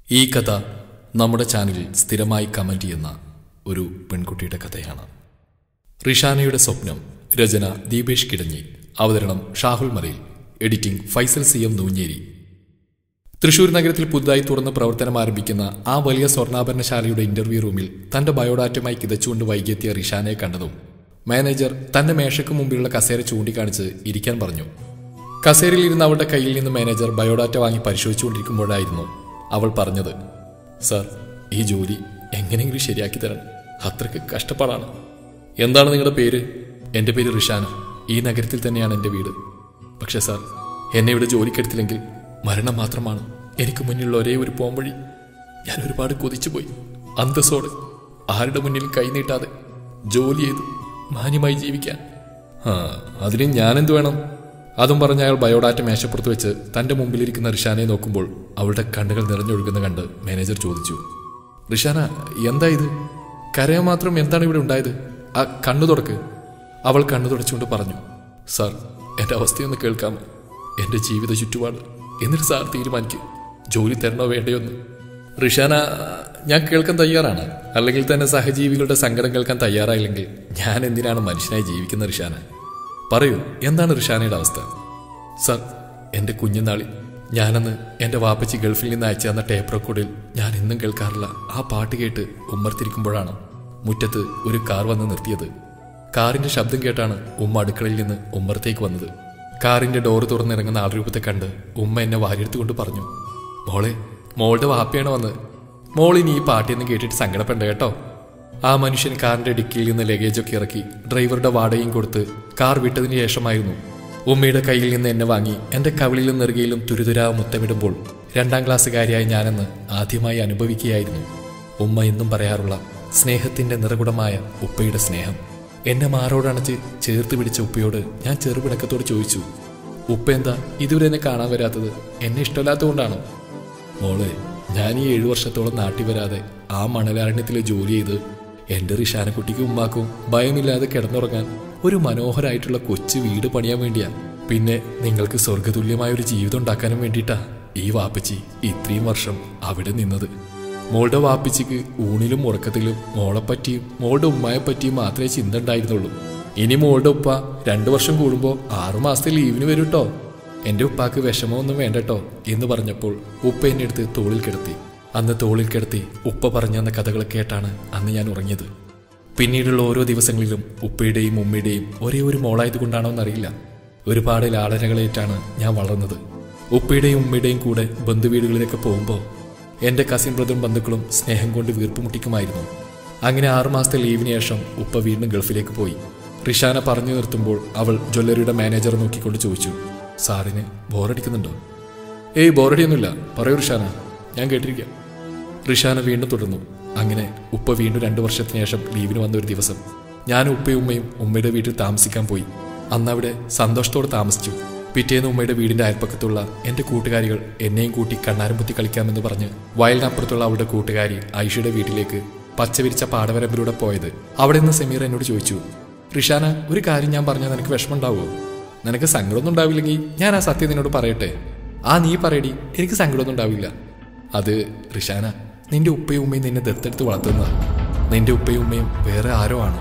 ഈ കഥ നമ്മുടെ ചാനലിൽ സ്ഥിരമായി കമന്റ് ചെയ്യുന്ന ഒരു പെൺകുട്ടിയുടെ കഥയാണ് റിഷാനയുടെ സ്വപ്നം രചന ദീപേഷ് കിടഞ്ഞി അവതരണം Shahul Marayil editing Faisal C M Noonjeri Thrissur നഗരത്തിൽ പുതുതായി തുറന്ന് പ്രവർത്തനം ആരംഭിക്കുന്ന ആ വലിയ സ്വർണ്ണാഭരണശാലയുടെ ഇന്റർവ്യൂ റൂമിൽ തന്റെ ബയോഡാറ്റയുമായി കിതച്ചുകൊണ്ട് വൈകിയെത്തിയ റിഷാനയെ കണ്ടതും മാനേജർ തന്റെ മേശയ്ക്ക് മുമ്പിലുള്ള കസേര ചൂണ്ടിക്കാണിച്ച് ഇരിക്കാൻ പറഞ്ഞു കസേരയിൽ ഇരുന്ന അവളുടെ കയ്യിൽ നിന്ന് മാനേജർ ബയോഡാറ്റ വാങ്ങി പരിശോധിച്ചുകൊണ്ടിരിക്കുമ്പോഴായിരുന്നു അവൾ പറഞ്ഞത് സാർ ഈ ജോലി എങ്ങനെയെങ്കിലും ശരിയാക്കി തരണം അത്രയ്ക്ക് കഷ്ടപ്പാടാണ് എന്താണ് നിങ്ങളുടെ പേര് എൻ്റെ പേര് റിഷാന ഈ നഗരത്തിൽ തന്നെയാണ് എൻ്റെ വീട് പക്ഷേ സാർ എന്നെ ഇവിടെ ജോലിക്കെടുത്തില്ലെങ്കിൽ മരണം മാത്രമാണ് എനിക്ക് മുന്നിലുള്ള ഒരേ ഒരു പോംവഴി ഞാൻ ഒരുപാട് കൊതിച്ചുപോയി അന്തസ്സോടെ ആരുടെ മുന്നിൽ കൈനീട്ടാതെ ജോലി ചെയ്ത് മാന്യമായി ജീവിക്കാൻ ആ അതിന് ഞാനെന്ത് വേണം അതും പറഞ്ഞ അയാൾ ബയോഡാറ്റ മേശപ്പുറത്ത് വെച്ച് തന്റെ മുമ്പിലിരിക്കുന്ന റിഷാനെ നോക്കുമ്പോൾ അവളുടെ കണ്ണുകൾ നിറഞ്ഞൊഴുകുന്ന കണ്ട് മാനേജർ ചോദിച്ചു റിഷാന എന്താ ഇത് കരയാൻ മാത്രം എന്താണ് ഇവിടെ ഉണ്ടായത് ആ കണ്ണു തുറക്ക് അവൾ കണ്ണു തുടച്ചുകൊണ്ട് പറഞ്ഞു സാർ എൻ്റെ അവസ്ഥയൊന്ന് കേൾക്കാമോ എൻ്റെ ജീവിത ചുറ്റുപാട് എന്നിട്ട് സാർ തീരുമാനിക്കും ജോലി തരണോ വേണ്ടയോ എന്ന് റിഷാന ഞാൻ കേൾക്കാൻ തയ്യാറാണ് അല്ലെങ്കിൽ തന്നെ സഹജീവികളുടെ സങ്കടം കേൾക്കാൻ തയ്യാറായില്ലെങ്കിൽ ഞാൻ എന്തിനാണ് മനുഷ്യനായി ജീവിക്കുന്ന റിഷാന പറയൂ എന്താണ് റിഷാനയുടെ അവസ്ഥ സർ എൻ്റെ കുഞ്ഞുനാളിൽ ഞാനന്ന് എൻ്റെ വാപ്പച്ചി ഗൾഫിൽ നിന്ന് അയച്ചു തന്ന ടേപ്പ് റെക്കോർഡിൽ ഞാൻ ഇന്നും കേൾക്കാറില്ല ആ പാട്ട് കേട്ട് ഉമ്മർത്തിരിക്കുമ്പോഴാണ് മുറ്റത്ത് ഒരു കാർ വന്ന് നിർത്തിയത് കാറിന്റെ ശബ്ദം കേട്ടാണ് ഉമ്മ അടുക്കളയിൽ നിന്ന് ഉമ്മറത്തേക്ക് വന്നത് കാറിന്റെ ഡോറ് തുറന്നിറങ്ങുന്ന ആൾരൂപത്തെ കണ്ട് ഉമ്മ എന്നെ വാരിയെടുത്തുകൊണ്ട് പറഞ്ഞു മോളെ മോളുടെ വാപ്പയാണ് വന്നത് മോളിനി ഈ പാട്ടിയൊന്നും കേട്ടിട്ട് സങ്കടപ്പെടണ്ട കേട്ടോ ആ മനുഷ്യൻ കാറിന്റെ ഡിക്കിയിൽ നിന്ന് ലഗേജൊക്കെ ഇറക്കി ഡ്രൈവറുടെ വാടകയും കൊടുത്ത് കാർ വിട്ടതിന് ശേഷമായിരുന്നു ഉമ്മയുടെ കയ്യിൽ നിന്ന് എന്നെ വാങ്ങി എന്റെ കവിളിലും നെറുകയിലും തുരുതുരാ മുത്തമിടുമ്പോൾ രണ്ടാം ക്ലാസ്സുകാരിയായ ഞാനെന്ന് ആദ്യമായി അനുഭവിക്കുകയായിരുന്നു ഉമ്മ എന്നും പറയാറുള്ള സ്നേഹത്തിന്റെ നിറകുടമായ ഉപ്പയുടെ സ്നേഹം എന്നെ മാറോടണച്ച് ചേർത്ത് പിടിച്ച ഉപ്പയോട് ഞാൻ ചെറുപിണക്കത്തോട് ചോദിച്ചു ഉപ്പ എന്താ ഇതുവരെ എന്നെ കാണാൻ വരാത്തത് എന്നെ ഇഷ്ടമില്ലാത്തതുകൊണ്ടാണോ മോളെ ഞാൻ ഈ ഏഴു വർഷത്തോളം നാട്ടിൽ വരാതെ ആ മണലാരണ്യത്തിൽ ജോലി ചെയ്ത് എന്റെ റിഷാനക്കുട്ടിക്ക് ഉമ്മാക്കും ഭയമില്ലാതെ കിടന്നുറങ്ങാൻ ഒരു മനോഹരായിട്ടുള്ള കൊച്ചു വീട് പണിയാൻ വേണ്ടിയാ പിന്നെ നിങ്ങൾക്ക് സ്വർഗതുല്യമായ ഒരു ജീവിതം ഉണ്ടാക്കാനും വേണ്ടിയിട്ടാ ഈ വാപ്പച്ചി ഇത്രയും വർഷം അവിടെ നിന്നത് മോളുടെ വാപ്പിച്ചിക്ക് ഊണിലും ഉറക്കത്തിലും മോളെപ്പറ്റിയും മോളുടെ ഉമ്മയെപ്പറ്റിയും മാത്രമേ ചിന്ത ഉണ്ടായിരുന്നുള്ളൂ ഇനി മോളുടെ ഉപ്പ രണ്ടു വർഷം കൂടുമ്പോൾ ആറു മാസത്തെ ലീവിന് വരും കേട്ടോ എന്റെ ഉപ്പാക്ക് വിഷമമൊന്നും വേണ്ടട്ടോ എന്ന് പറഞ്ഞപ്പോൾ ഉപ്പ എന്നെ എടുത്ത് തോളിൽ കിടത്തി അന്ന് തോളിൽ കിടത്തി ഉപ്പ പറഞ്ഞു തന്ന കഥകൾ കേട്ടാണ് അന്ന് ഞാൻ ഉറങ്ങിയത് പിന്നീടുള്ള ഓരോ ദിവസങ്ങളിലും ഉപ്പയുടെയും ഉമ്മയുടെയും ഒരേ ഒരു മോളായത് കൊണ്ടാണോ എന്നറിയില്ല ഒരുപാട് ലാളനകളേറ്റാണ് ഞാൻ വളർന്നത് ഉപ്പയുടെയും ഉമ്മയുടെയും കൂടെ ബന്ധുവീടുകളിലേക്ക് പോകുമ്പോൾ എന്റെ കസിൻ ബ്രദറും ബന്ധുക്കളും സ്നേഹം കൊണ്ട് വീർപ്പുമുട്ടിക്കുമായിരുന്നു അങ്ങനെ ആറുമാസത്തെ ലീവിന് ശേഷം ഉപ്പ വീണ്ടും ഗൾഫിലേക്ക് പോയി റിഷാന പറഞ്ഞു നിർത്തുമ്പോൾ അവൾ ജ്വല്ലറിയുടെ മാനേജർ നോക്കിക്കൊണ്ട് ചോദിച്ചു സാറിന് ബോറടിക്കുന്നുണ്ടോ ഏയ് ബോറടിയൊന്നുമില്ല പറയൂ റിഷാന ഞാൻ കേട്ടിരിക്കാം റിഷാന വീണ്ടും തുടർന്നു അങ്ങനെ ഉപ്പ വീണ്ടും രണ്ടു വർഷത്തിന് ശേഷം ലീവിന് വന്ന ഒരു ദിവസം ഞാനും ഉപ്പയും ഉമ്മയും ഉമ്മയുടെ വീട്ടിൽ താമസിക്കാൻ പോയി അന്ന് അവിടെ സന്തോഷത്തോടെ താമസിച്ചു പിറ്റേന്ന് ഉമ്മയുടെ വീടിന്റെ അയൽപ്പക്കത്തുള്ള എന്റെ കൂട്ടുകാരികൾ എന്നെയും കൂട്ടി കണ്ണാരം പുത്തി കളിക്കാമെന്ന് പറഞ്ഞ് വയലിനപ്പുറത്തുള്ള അവളുടെ കൂട്ടുകാരി ഐഷയുടെ വീട്ടിലേക്ക് പച്ചവിരിച്ച പാടവരമ്പിലൂടെ പോയത് അവിടെ നിന്ന് സമീർ എന്നോട് ചോദിച്ചു റിഷാന ഒരു കാര്യം ഞാൻ പറഞ്ഞാൽ നിനക്ക് വിഷമമുണ്ടാവുമോ നിനക്ക് സങ്കടമൊന്നും ഉണ്ടാവില്ലെങ്കിൽ ഞാൻ ആ സത്യം നിന്നോട് പറയട്ടെ ആ നീ പറയടി എനിക്ക് സങ്കടമൊന്നും ഉണ്ടാവില്ല അത് റിഷാന നിന്റെ ഉപ്പയും ഉമ്മയും നിന്നെ ദത്തെടുത്ത് വളർത്തുന്ന നിന്റെ ഉപ്പയും ഉമ്മയും വേറെ ആരോ ആണ്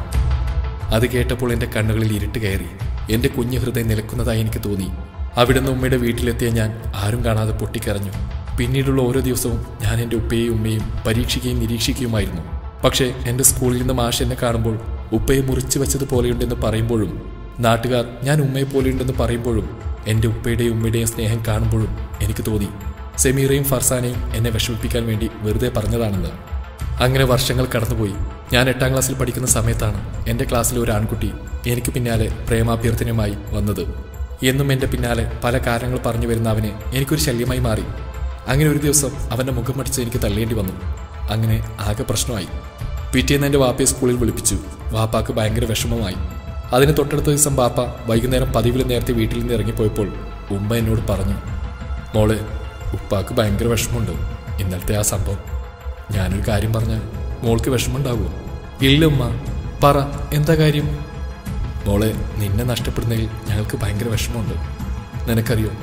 അത് കേട്ടപ്പോൾ എൻ്റെ കണ്ണുകളിൽ ഇരുട്ട് കയറി എൻ്റെ കുഞ്ഞു ഹൃദയം നിലക്കുന്നതായി എനിക്ക് തോന്നി അവിടുന്ന് ഉമ്മയുടെ വീട്ടിലെത്തിയ ഞാൻ ആരും കാണാതെ പൊട്ടിക്കരഞ്ഞു പിന്നീടുള്ള ഓരോ ദിവസവും ഞാൻ എൻ്റെ ഉപ്പയെയും ഉമ്മയും പരീക്ഷിക്കുകയും നിരീക്ഷിക്കുകയുമായിരുന്നു പക്ഷേ എൻ്റെ സ്കൂളിൽ നിന്ന് മാഷ് എന്നെ കാണുമ്പോൾ ഉപ്പയെ മുറിച്ചു വെച്ചതുപോലെയുണ്ടെന്ന് പറയുമ്പോഴും നാട്ടുകാർ ഞാൻ ഉമ്മയെ പോലെയുണ്ടെന്ന് പറയുമ്പോഴും എൻ്റെ ഉപ്പയുടെയും ഉമ്മയുടെയും സ്നേഹം കാണുമ്പോഴും എനിക്ക് തോന്നി സെമീറയും ഫർസാനെയും എന്നെ വിഷമിപ്പിക്കാൻ വേണ്ടി വെറുതെ പറഞ്ഞതാണെന്ന് അങ്ങനെ വർഷങ്ങൾ കടന്നുപോയി ഞാൻ എട്ടാം ക്ലാസ്സിൽ പഠിക്കുന്ന സമയത്താണ് എൻ്റെ ക്ലാസ്സിലെ ഒരു ആൺകുട്ടി എനിക്ക് പിന്നാലെ പ്രേമാഭ്യർത്ഥനയുമായി വന്നത് എന്നും എൻ്റെ പിന്നാലെ പല കാരണങ്ങൾ പറഞ്ഞു വരുന്ന അവന് എനിക്കൊരു ശല്യമായി മാറി അങ്ങനെ ഒരു ദിവസം അവൻ്റെ മുഖം മടിച്ച് എനിക്ക് തള്ളേണ്ടി വന്നു അങ്ങനെ ആകെ പ്രശ്നമായി പിറ്റേന്ന് എൻ്റെ വാപ്പയെ സ്കൂളിൽ വിളിപ്പിച്ചു വാപ്പാക്ക് ഭയങ്കര വിഷമമായി അതിന് തൊട്ടടുത്ത ദിവസം ബാപ്പ വൈകുന്നേരം പതിവിലും നേരത്തെ വീട്ടിൽ നിന്ന് ഇറങ്ങിപ്പോയപ്പോൾ ഉമ്മ എന്നോട് പറഞ്ഞു മോളെ ഉപ്പാക്ക് ഭയങ്കര വിഷമമുണ്ട് ഇന്നലത്തെ ആ സംഭവം ഞാനൊരു കാര്യം പറഞ്ഞാൽ മോൾക്ക് വിഷമമുണ്ടാവുമോ ഇല്ല ഉമ്മ പറ എന്താ കാര്യം മോളെ നിന്നെ നഷ്ടപ്പെടുന്നതിൽ ഞങ്ങൾക്ക് ഭയങ്കര വിഷമമുണ്ട് നിനക്കറിയോ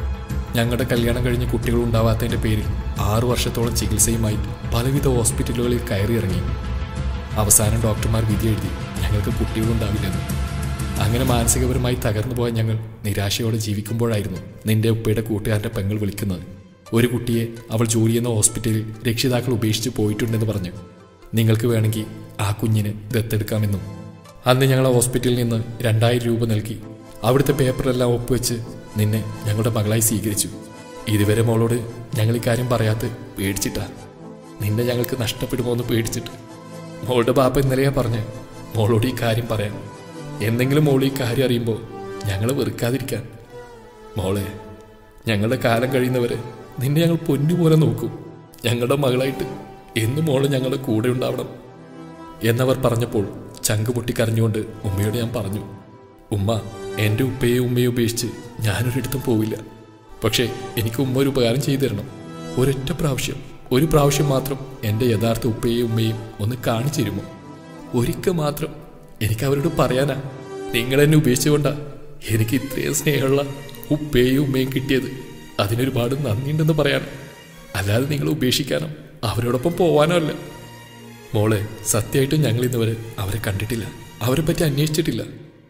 ഞങ്ങളുടെ കല്യാണം കഴിഞ്ഞ് കുട്ടികൾ ഉണ്ടാവാത്തതിൻ്റെ പേരിൽ ആറു വർഷത്തോളം ചികിത്സയുമായി പലവിധ ഹോസ്പിറ്റലുകളിൽ കയറിയിറങ്ങി അവസാനം ഡോക്ടർമാർ വിധി എഴുതി ഞങ്ങൾക്ക് കുട്ടികളുണ്ടാവില്ലെന്ന് അങ്ങനെ മാനസികപരമായി തകർന്നു പോയ ഞങ്ങൾ നിരാശയോടെ ജീവിക്കുമ്പോഴായിരുന്നു നിന്റെ ഉപ്പയുടെ കൂട്ടുകാരൻ്റെ പെങ്ങൾ വിളിക്കുന്നത് ഒരു കുട്ടിയെ അവൾ ജോലി ചെയ്യുന്ന ഹോസ്പിറ്റലിൽ രക്ഷിതാക്കൾ ഉപേക്ഷിച്ച് പോയിട്ടുണ്ടെന്ന് പറഞ്ഞു നിങ്ങൾക്ക് വേണമെങ്കിൽ ആ കുഞ്ഞിന് ദത്തെടുക്കാമെന്നും അന്ന് ഞങ്ങൾ ആ ഹോസ്പിറ്റലിൽ നിന്ന് രണ്ടായിരം രൂപ നൽകി അവിടുത്തെ പേപ്പറെല്ലാം ഒപ്പുവെച്ച് നിന്നെ ഞങ്ങളുടെ മകളായി സ്വീകരിച്ചു ഇതുവരെ മോളോട് ഞങ്ങൾ ഇക്കാര്യം പറയാത്ത പേടിച്ചിട്ടാ നിന്നെ ഞങ്ങൾക്ക് നഷ്ടപ്പെടുമോ എന്ന് പേടിച്ചിട്ട് മോളുടെ ബാപ്പ ഇന്നലെയാ പറഞ്ഞ് മോളോട് ഈ കാര്യം പറയാം എന്തെങ്കിലും മോൾ ഈ കാര്യം അറിയുമ്പോൾ ഞങ്ങൾ വെറുക്കാതിരിക്കാൻ മോളെ ഞങ്ങളുടെ കാലം കഴിയുന്നവരെ നിന്നെ ഞങ്ങൾ പൊന്നുപോലെ നോക്കും ഞങ്ങളുടെ മകളായിട്ട് എന്നും മോള് ഞങ്ങളുടെ കൂടെ ഉണ്ടാവണം എന്നവർ പറഞ്ഞപ്പോൾ ചങ്ക് പൊട്ടി കരഞ്ഞുകൊണ്ട് ഉമ്മയോട് ഞാൻ പറഞ്ഞു ഉമ്മ എൻ്റെ ഉപ്പയെയും ഉമ്മയും ഉപേക്ഷിച്ച് ഞാനൊരിടത്തും പോവില്ല പക്ഷേ എനിക്ക് ഉമ്മ ഒരു ഉപകാരം ചെയ്തു തരണം ഒരൊറ്റ പ്രാവശ്യം ഒരു പ്രാവശ്യം മാത്രം എൻ്റെ യഥാർത്ഥ ഉപ്പയെയും ഉമ്മയും ഒന്ന് കാണിച്ചു തരുമോ ഒരിക്കൽ മാത്രം എനിക്ക് അവരോട് പറയാനാ നിങ്ങൾ എന്നെ ഉപേക്ഷിച്ചുകൊണ്ടാ എനിക്ക് ഇത്രയും സ്നേഹമുള്ള ഉപ്പയും ഉമ്മയും കിട്ടിയത് അതിനൊരുപാട് നന്ദിയുണ്ടെന്ന് പറയാൻ അല്ലാതെ നിങ്ങൾ ഉപേക്ഷിക്കാനോ അവരോടൊപ്പം പോവാനോ അല്ല മോളെ സത്യമായിട്ടും ഞങ്ങൾ ഇന്നുവരെ അവരെ കണ്ടിട്ടില്ല അവരെ പറ്റി അന്വേഷിച്ചിട്ടില്ല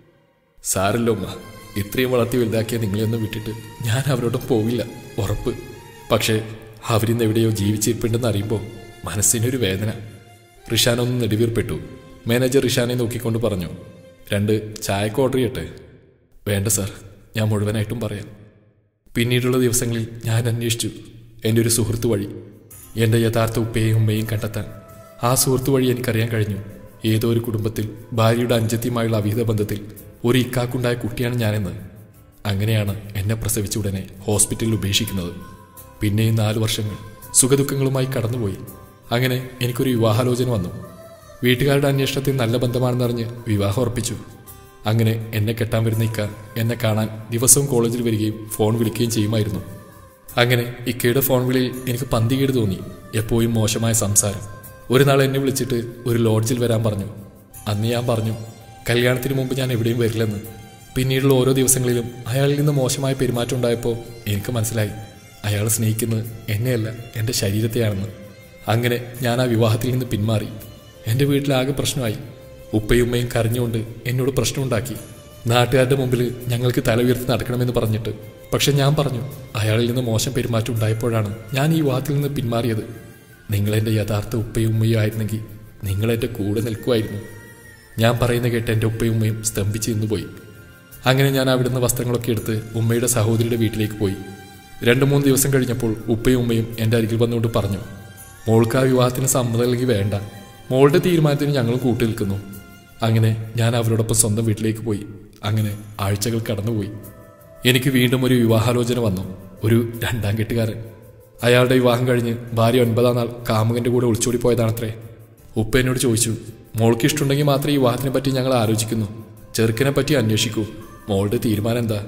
സാരല്ലോ ഉമ്മ ഇത്രയും വളർത്തി വലുതാക്കിയ നിങ്ങളെയൊന്നും വിട്ടിട്ട് ഞാൻ അവരോടൊപ്പം പോവില്ല ഉറപ്പ് പക്ഷേ അവരിന്ന് എവിടെയോ ജീവിച്ചിരിപ്പുണ്ടെന്ന് അറിയുമ്പോൾ മനസ്സിനൊരു വേദന റിഷാൻ ഒന്ന് നെടുവീർപ്പെട്ടു മാനേജർ റിഷാനെ നോക്കിക്കൊണ്ട് പറഞ്ഞു രണ്ട് ചായക്ക് ഓർഡർ ചെയ്യട്ടെ വേണ്ട സാർ ഞാൻ മുഴുവനായിട്ടും പറയാം പിന്നീടുള്ള ദിവസങ്ങളിൽ ഞാൻ അന്വേഷിച്ചു എൻ്റെ ഒരു സുഹൃത്ത് വഴി എൻ്റെ യഥാർത്ഥ ഉപ്പയെയും ഉമ്മയും കണ്ടെത്താൻ ആ സുഹൃത്ത് വഴി എനിക്കറിയാൻ കഴിഞ്ഞു ഏതോ ഒരു കുടുംബത്തിൽ ഭാര്യയുടെ അഞ്ചത്യമായുള്ള അവിഹിത ബന്ധത്തിൽ ഒരു ഇക്കാക്കുണ്ടായ കുട്ടിയാണ് ഞാനെന്ന് അങ്ങനെയാണ് എന്നെ പ്രസവിച്ച ഉടനെ ഹോസ്പിറ്റലിൽ ഉപേക്ഷിക്കുന്നത് പിന്നെയും നാല് വർഷങ്ങൾ സുഖദുഃഖങ്ങളുമായി കടന്നുപോയി അങ്ങനെ എനിക്കൊരു വിവാഹാലോചന വന്നു വീട്ടുകാരുടെ അന്വേഷണത്തിൽ നല്ല ബന്ധമാണെന്നറിഞ്ഞ് വിവാഹം ഉറപ്പിച്ചു അങ്ങനെ എന്നെ കെട്ടാൻ വരുന്ന ഇക്ക എന്നെ കാണാൻ ദിവസവും കോളേജിൽ വരികയും ഫോൺ വിളിക്കുകയും ചെയ്യുമായിരുന്നു അങ്ങനെ ഇക്കയുടെ ഫോൺ വിളിയിൽ എനിക്ക് പന്തികേട് തോന്നി എപ്പോഴും മോശമായ സംസാരം ഒരു നാൾ എന്നെ വിളിച്ചിട്ട് ഒരു ലോഡ്ജിൽ വരാൻ പറഞ്ഞു അന്ന് ഞാൻ പറഞ്ഞു കല്യാണത്തിന് മുമ്പ് ഞാൻ എവിടെയും വരില്ലെന്ന് പിന്നീടുള്ള ഓരോ ദിവസങ്ങളിലും അയാളിൽ നിന്ന് മോശമായ പെരുമാറ്റം ഉണ്ടായപ്പോൾ എനിക്ക് മനസ്സിലായി അയാൾ സ്നേഹിക്കുന്നത് എന്നെയല്ല എൻ്റെ ശരീരത്തെയാണെന്ന് അങ്ങനെ ഞാൻ ആ വിവാഹത്തിൽ നിന്ന് പിന്മാറി എൻ്റെ വീട്ടിലാകെ പ്രശ്നമായി ഉപ്പയും ഉമ്മയും കരഞ്ഞുകൊണ്ട് എന്നോട് പ്രശ്നമുണ്ടാക്കി നാട്ടുകാരുടെ മുമ്പിൽ ഞങ്ങൾക്ക് തല ഉയർത്തി നടക്കണമെന്ന് പറഞ്ഞിട്ട് പക്ഷെ ഞാൻ പറഞ്ഞു അയാളിൽ നിന്ന് മോശം പെരുമാറ്റം ഉണ്ടായപ്പോഴാണ് ഞാൻ ഈ വിവാഹത്തിൽ നിന്ന് പിന്മാറിയത് നിങ്ങളെൻ്റെ യഥാർത്ഥ ഉപ്പയും ഉമ്മയും ആയിരുന്നെങ്കിൽ നിങ്ങളെൻ്റെ കൂടെ നിൽക്കുമായിരുന്നു ഞാൻ പറയുന്ന കേട്ട് എൻ്റെ ഉപ്പയും ഉമ്മയും സ്തംഭിച്ച് നിന്നുപോയി അങ്ങനെ ഞാൻ അവിടുന്ന് വസ്ത്രങ്ങളൊക്കെ എടുത്ത് ഉമ്മയുടെ സഹോദരിയുടെ വീട്ടിലേക്ക് പോയി രണ്ട് മൂന്ന് ദിവസം കഴിഞ്ഞപ്പോൾ ഉപ്പയും ഉമ്മയും എൻ്റെ അരികിൽ വന്നുകൊണ്ട് പറഞ്ഞു മോൾക്ക് ആ വിവാഹത്തിന് സമ്മതം അല്ലെങ്കിൽ വേണ്ട മോളുടെ തീരുമാനത്തിന് ഞങ്ങളും കൂട്ടു നിൽക്കുന്നു അങ്ങനെ ഞാൻ അവരോടൊപ്പം സ്വന്തം വീട്ടിലേക്ക് പോയി അങ്ങനെ ആഴ്ചകൾ കടന്നുപോയി എനിക്ക് വീണ്ടും ഒരു വിവാഹാലോചന വന്നു ഒരു രണ്ടാം കെട്ടുകാരൻ അയാളുടെ വിവാഹം കഴിഞ്ഞ് ഭാര്യ ഒൻപതാം നാൾ കാമുകന്റെ കൂടെ ഒളിച്ചോടി പോയതാണത്രേ ഉപ്പ എന്നോട് ചോദിച്ചു മോൾക്ക് ഇഷ്ടമുണ്ടെങ്കിൽ മാത്രമേ ഈ വിവാഹത്തിനെ പറ്റി ഞങ്ങൾ ആലോചിക്കുന്നു ചെറുക്കനെ പറ്റി അന്വേഷിക്കൂ മോളുടെ തീരുമാനം എന്താ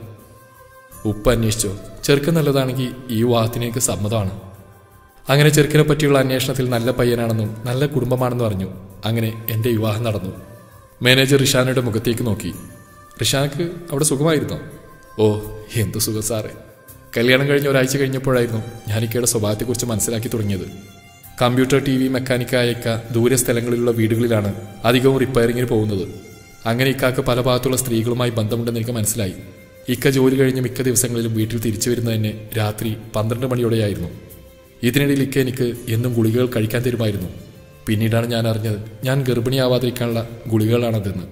ഉപ്പ അന്വേഷിച്ചോ ചെറുക്കൻ നല്ലതാണെങ്കിൽ ഈ വിവാഹത്തിനേക്ക് സമ്മതമാണ് അങ്ങനെ ചെറുക്കനെ പറ്റിയുള്ള അന്വേഷണത്തിൽ നല്ല പയ്യനാണെന്നും നല്ല കുടുംബമാണെന്നും അറിഞ്ഞു അങ്ങനെ എൻ്റെ വിവാഹം നടന്നു മാനേജർ റിഷാനയുടെ മുഖത്തേക്ക് നോക്കി റിഷാനക്ക് അവിടെ സുഖമായിരുന്നോ ഓ എന്തു സുഖം സാറേ കല്യാണം കഴിഞ്ഞ ഒരാഴ്ച കഴിഞ്ഞപ്പോഴായിരുന്നു ഞാൻ ഇക്കയുടെ സ്വഭാവത്തെക്കുറിച്ച് മനസ്സിലാക്കി തുടങ്ങിയത് കമ്പ്യൂട്ടർ ടി വി മെക്കാനിക്കായ ഇക്ക ദൂരെ സ്ഥലങ്ങളിലുള്ള വീടുകളിലാണ് അധികവും റിപ്പയറിങ്ങിന് പോകുന്നത് അങ്ങനെ ഇക്കാക്ക് പല ഭാഗത്തുള്ള സ്ത്രീകളുമായി ബന്ധമുണ്ടെന്ന് എനിക്ക് മനസ്സിലായി ഇക്ക ജോലി കഴിഞ്ഞ് മിക്ക ദിവസങ്ങളിലും വീട്ടിൽ തിരിച്ചു വരുന്നത് തന്നെ രാത്രി പന്ത്രണ്ട് മണിയോടെയായിരുന്നു ഇതിനിടയിൽ ഇക്ക എനിക്ക് എന്നും ഗുളികകൾ കഴിക്കാൻ തരുമായിരുന്നു പിന്നീടാണ് ഞാൻ അറിഞ്ഞത് ഞാൻ ഗർഭിണിയാവാതിരിക്കാനുള്ള ഗുളികകളാണതെന്ന്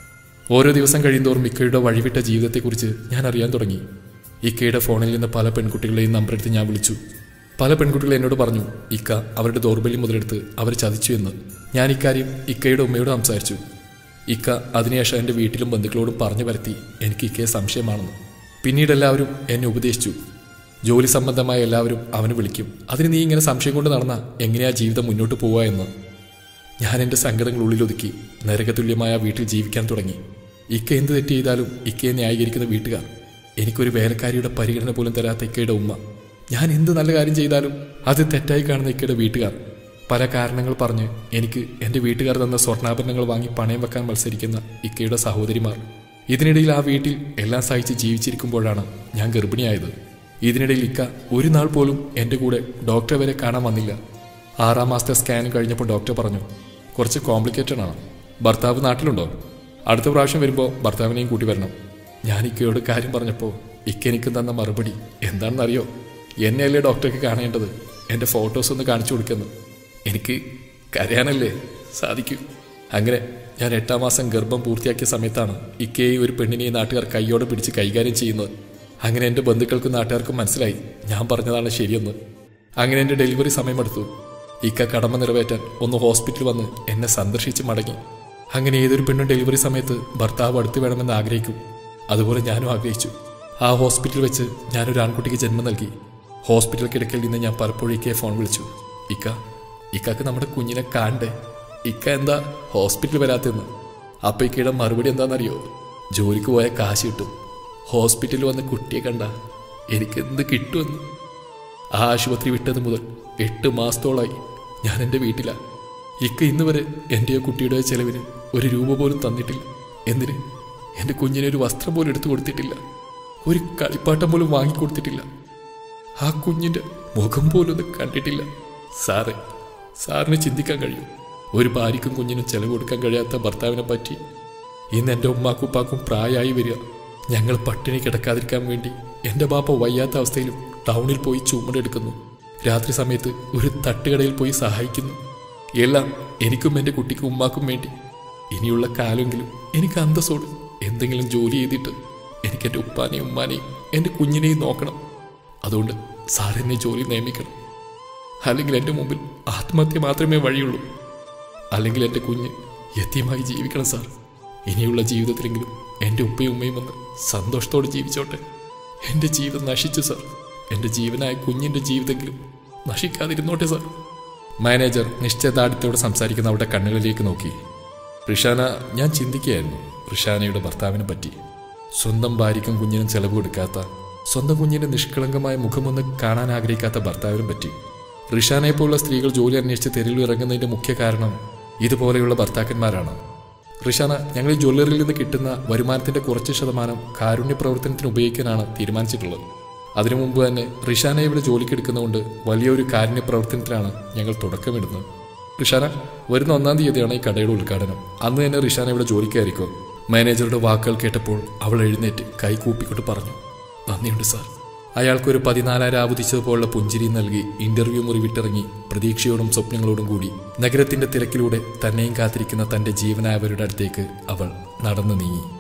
ഓരോ ദിവസം കഴിയുന്തോറും ഇക്കയുടെ വഴിവിട്ട ജീവിതത്തെക്കുറിച്ച് ഞാൻ അറിയാൻ തുടങ്ങി ഇക്കയുടെ ഫോണിൽ നിന്ന് പല പെൺകുട്ടികളെയും നമ്പറെടുത്ത് ഞാൻ വിളിച്ചു പല പെൺകുട്ടികൾ എന്നോട് പറഞ്ഞു ഇക്ക അവരുടെ ദൗർബല്യം മുതലെടുത്ത് അവർ ചതിച്ചു എന്ന് ഞാൻ ഇക്കാര്യം ഇക്കയുടെ ഉമ്മയോട് സംസാരിച്ചു ഇക്ക അതിനുശേഷം എൻ്റെ വീട്ടിലും ബന്ധുക്കളോടും പറഞ്ഞു പരത്തി എനിക്ക് ഇക്കയെ സംശയമാണെന്ന് പിന്നീട് എല്ലാവരും എന്നെ ഉപദേശിച്ചു ജോലി സംബന്ധമായ എല്ലാവരും അവന് വിളിക്കും അതിന് നീ ഇങ്ങനെ സംശയം കൊണ്ട് നടന്ന എങ്ങനെയാ ജീവിതം മുന്നോട്ട് പോവുക എന്ന് ഞാൻ എൻ്റെ സങ്കടങ്ങൾ ഉള്ളിലൊതുക്കി നരകതുല്യമായ ആ വീട്ടിൽ ജീവിക്കാൻ തുടങ്ങി ഇക്ക എന്ത് തെറ്റ് ചെയ്താലും ഇക്കയെ ന്യായീകരിക്കുന്ന വീട്ടുകാർ എനിക്കൊരു വേലക്കാരിയുടെ പരിഗണന പോലും തരാത്ത ഇക്കയുടെ ഉമ്മ ഞാൻ എന്ത് നല്ല കാര്യം ചെയ്താലും അത് തെറ്റായി കാണുന്ന ഇക്കയുടെ വീട്ടുകാർ പല കാരണങ്ങൾ പറഞ്ഞ് എനിക്ക് എൻ്റെ വീട്ടുകാർ തന്ന സ്വർണ്ണാഭരണങ്ങൾ വാങ്ങി പണയം വെക്കാൻ മത്സരിക്കുന്ന ഇക്കയുടെ സഹോദരിമാർ ഇതിനിടയിൽ ആ വീട്ടിൽ എല്ലാം സഹിച്ച് ജീവിച്ചിരിക്കുമ്പോഴാണ് ഞാൻ ഗർഭിണിയായത് ഇതിനിടയിൽ ഇക്ക ഒരു നാൾ പോലും എൻ്റെ കൂടെ ഡോക്ടറെ വരെ കാണാൻ വന്നില്ല ആറാം മാസത്തെ സ്കാൻ കഴിഞ്ഞപ്പോൾ ഡോക്ടർ പറഞ്ഞു കുറച്ച് കോംപ്ലിക്കേറ്റഡ് ആണ് ഭർത്താവ് നാട്ടിലുണ്ടോ അടുത്ത പ്രാവശ്യം വരുമ്പോൾ ഭർത്താവിനെയും കൂട്ടി വരണം ഞാൻ ഇക്കയോട് കാര്യം പറഞ്ഞപ്പോൾ ഇക്ക എനിക്ക് തന്ന മറുപടി എന്താണെന്നറിയോ എന്നെയല്ലേ ഡോക്ടർക്ക് കാണേണ്ടത് എൻ്റെ ഫോട്ടോസ് ഒന്ന് കാണിച്ചു കൊടുക്കുന്നു എനിക്ക് കരയാനല്ലേ സാധിക്കൂ അങ്ങനെ ഞാൻ എട്ടാം മാസം ഗർഭം പൂർത്തിയാക്കിയ സമയത്താണ് ഇക്കയെ ഒരു പെണ്ണിനെ ഈ നാട്ടുകാർ കൈയോടെ പിടിച്ച് കൈകാര്യം ചെയ്യുന്നത് അങ്ങനെ എൻ്റെ ബന്ധുക്കൾക്കും നാട്ടുകാർക്കും മനസ്സിലായി ഞാൻ പറഞ്ഞതാണ് ശരിയെന്ന് അങ്ങനെ എൻ്റെ ഡെലിവറി സമയമെടുത്തു ഇക്ക കടമ നിറവേറ്റാൻ ഒന്ന് ഹോസ്പിറ്റലിൽ വന്ന് എന്നെ സന്ദർശിച്ച് മടങ്ങി അങ്ങനെ ഏതൊരു പെണ്ണും ഡെലിവറി സമയത്ത് ഭർത്താവ് അടുത്ത് വേണമെന്ന് ആഗ്രഹിക്കും അതുപോലെ ഞാനും ആഗ്രഹിച്ചു ആ ഹോസ്പിറ്റലിൽ വെച്ച് ഞാനൊരു ആൺകുട്ടിക്ക് ജന്മം നൽകി ഹോസ്പിറ്റൽ കിടക്കയിൽ നിന്ന് ഞാൻ പലപ്പോഴും ഇക്കയെ ഫോൺ വിളിച്ചു ഇക്ക ഇക്കാക്ക് നമ്മുടെ കുഞ്ഞിനെ കാണണ്ടേ ഇക്ക എന്താ ഹോസ്പിറ്റലിൽ വരാത്തെന്ന് അപ്പൊ ഇക്കയുടെ മറുപടി എന്താണെന്നറിയോ ജോലിക്ക് പോയ കാശ് കിട്ടും ഹോസ്പിറ്റലിൽ വന്ന് കുട്ടിയെ കണ്ട എനിക്ക് എന്ത് കിട്ടുമെന്ന് ആ ആശുപത്രി വിട്ടത് മുതൽ എട്ട് മാസത്തോളായി ഞാൻ എൻ്റെ വീട്ടിലാണ് ഇക്ക ഇന്ന് വരെ എൻ്റെയോ കുട്ടിയുടെയോ ചെലവിന് ഒരു രൂപ പോലും തന്നിട്ടില്ല എന്തിന് എൻ്റെ കുഞ്ഞിന് ഒരു വസ്ത്രം പോലും എടുത്തു കൊടുത്തിട്ടില്ല ഒരു കളിപ്പാട്ടം പോലും വാങ്ങിക്കൊടുത്തിട്ടില്ല ആ കുഞ്ഞിൻ്റെ മുഖം പോലും ഒന്ന് കണ്ടിട്ടില്ല സാറേ സാറിന് ചിന്തിക്കാൻ കഴിയും ഒരു ഭാര്യയ്ക്കും കുഞ്ഞിനും ചെലവ് കൊടുക്കാൻ കഴിയാത്ത ഭർത്താവിനെ പറ്റി ഇന്ന് എൻ്റെ ഉമ്മാക്കുപ്പാക്കും പ്രായമായി വരിക ഞങ്ങൾ പട്ടിണി കിടക്കാതിരിക്കാൻ വേണ്ടി എൻ്റെ ബാപ്പ വയ്യാത്ത അവസ്ഥയിലും ടൗണിൽ പോയി ചുമടെടുക്കുന്നു രാത്രി സമയത്ത് ഒരു തട്ടുകടയിൽ പോയി സഹായിക്കുന്നു എല്ലാം എനിക്കും എൻ്റെ കുട്ടിക്കും ഉമ്മാക്കും വേണ്ടി ഇനിയുള്ള കാലമെങ്കിലും എനിക്ക് അന്തസ്സോട് എന്തെങ്കിലും ജോലി ചെയ്തിട്ട് എനിക്ക് എൻ്റെ ഉപ്പാനെയും ഉമ്മാനെയും എൻ്റെ കുഞ്ഞിനെയും നോക്കണം അതുകൊണ്ട് സാർ എന്നെ ജോലി നിയമിക്കണം അല്ലെങ്കിൽ എൻ്റെ മുമ്പിൽ ആത്മഹത്യ മാത്രമേ വഴിയുള്ളൂ അല്ലെങ്കിൽ എൻ്റെ കുഞ്ഞ് യത്യമായി ജീവിക്കണം സാർ ഇനിയുള്ള ജീവിതത്തിലെങ്കിലും എൻ്റെ ഉപ്പയും ഉമ്മയും വന്ന് സന്തോഷത്തോടെ ജീവിച്ചോട്ടെ എൻ്റെ ജീവിതം നശിച്ചു സാർ എൻ്റെ ജീവനായ കുഞ്ഞിൻ്റെ ജീവിതമെങ്കിലും നശിക്കാതിരുന്നോട്ടെ സാർ മാനേജർ നിശ്ചയദാർഢ്യത്തോടെ സംസാരിക്കുന്ന അവരുടെ കണ്ണുകളിലേക്ക് നോക്കി റിഷാന ഞാൻ ചിന്തിക്കുകയായിരുന്നു റിഷാനയുടെ ഭർത്താവിനെ പറ്റി സ്വന്തം ഭാര്യയ്ക്കും കുഞ്ഞിനും ചെലവ് കൊടുക്കാത്ത സ്വന്തം കുഞ്ഞിന്റെ നിഷ്കളങ്കമായ മുഖമൊന്ന് കാണാൻ ആഗ്രഹിക്കാത്ത ഭർത്താവിനെ പറ്റി റിഷാനെ പോലുള്ള സ്ത്രീകൾ ജോലി അന്വേഷിച്ച് തെരുവിൽ ഇറങ്ങുന്നതിന്റെ മുഖ്യ കാരണം ഇതുപോലെയുള്ള ഭർത്താക്കന്മാരാണ് റിഷാന ഞങ്ങൾ ഈ ജ്വല്ലറിയിൽ നിന്ന് കിട്ടുന്ന വരുമാനത്തിന്റെ കുറച്ച് ശതമാനം കാരുണ്യ പ്രവർത്തനത്തിന് ഉപയോഗിക്കാനാണ് തീരുമാനിച്ചിട്ടുള്ളത് അതിനു മുമ്പ് തന്നെ റിഷാനെ ഇവിടെ ജോലിക്ക് എടുക്കുന്നതുകൊണ്ട് വലിയൊരു കാരുണ്യ പ്രവർത്തനത്തിലാണ് ഞങ്ങൾ തുടക്കമിടുന്നത് റിഷാന വരുന്ന ഒന്നാം തീയതിയാണ് ഈ കടയുടെ ഉദ്ഘാടനം അന്ന് തന്നെ റിഷാന ഇവിടെ ജോലിക്കായിരിക്കും മാനേജറുടെ വാക്കുകൾ കേട്ടപ്പോൾ അവൾ എഴുന്നേറ്റ് കൈ കൂപ്പിക്കൊണ്ട് പറഞ്ഞു നന്ദിയുണ്ട് സാർ അയാൾക്കൊരു പതിനാലായിരം ആവതിച്ചതുപോലുള്ള പുഞ്ചിരി നൽകി ഇന്റർവ്യൂ മുറി വിട്ടിറങ്ങി പ്രതീക്ഷയോടും സ്വപ്നങ്ങളോടും കൂടി നഗരത്തിന്റെ തിരക്കിലൂടെ തന്നെയും കാത്തിരിക്കുന്ന തന്റെ ജീവനായവരുടെ അടുത്തേക്ക് അവൾ നടന്നു നീങ്ങി